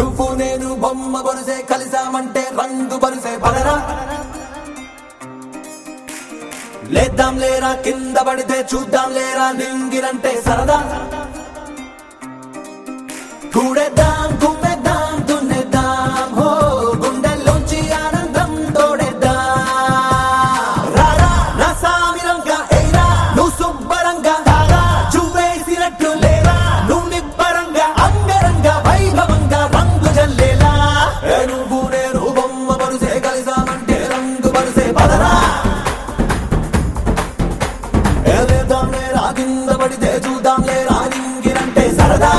నువ్వు నేను బొమ్మ బరుసే కలిసామంటే రంగు బరుసే పదరా లేద్దాం లేరా కింద పడితే చూద్దాం లేరా నింగిరంటే సరదా కూడేద్దాం కుమ్మేద్దాం దున్నేద్దాం హో గుండెల్లోంచి ఆనందం తోడేద్దాం రారా నా సామిరంగా ఎయిరా నువ్వు శుభ్రంగా తారా చువ్వేసినట్టు లేరా నువ్వు నిబ్బరంగా అంగరంగ వైభవంగా రంగు జల్లేలా ఏ నువ్వు నేను బొమ్మ బరుసే కలిసామంటే రంగు బరుసే పదరా ఏదేద్దాం లేరా కింద పడితే చూద్దాం లేరా నింగిరంటే సరదా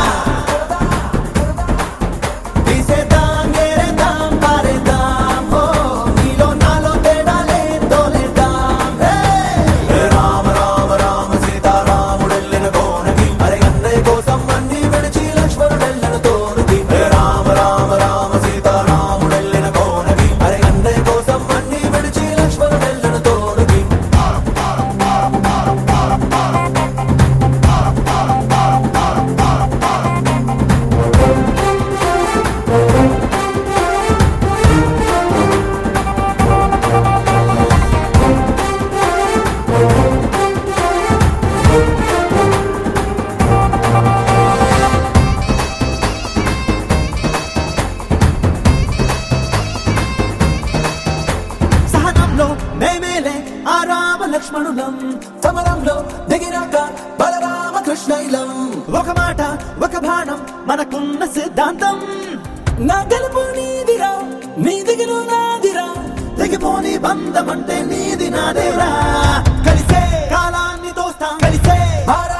తీసేద్దాం ఏరేద్దాం పారేద్దాం ఓ నీలో నాలో తేడాలే తోలేద్దాం హే! హే రామ రామ రామ సీతారాముడెళ్ళిన కోనకి అరే అన్నయ్య కోసం అన్ని విడిచి లక్ష్మణుడెళ్ళిన తోరుకి హే రామ రామ రామ సీతారాముడెళ్ళిన కోనకి అరే అన్నయ్య కోసం అన్ని విడిచి లక్ష్మణుడెళ్ళిన తోరుకి సహనంలో మేమేలే ఆ రామ లక్ష్మణులం సమరంలో దిగినాక బలరామ కృష్ణైలం ఒక మాట ఒక బాణం మనకున్న సిద్ధాంతం నా గెలుపు నీదిరా నీ దిగులు నాదిరా తెగిపోని బంధం అంటే నీది నాదేరా కలిసే కాలాన్ని దోస్తాం కలిసే భారత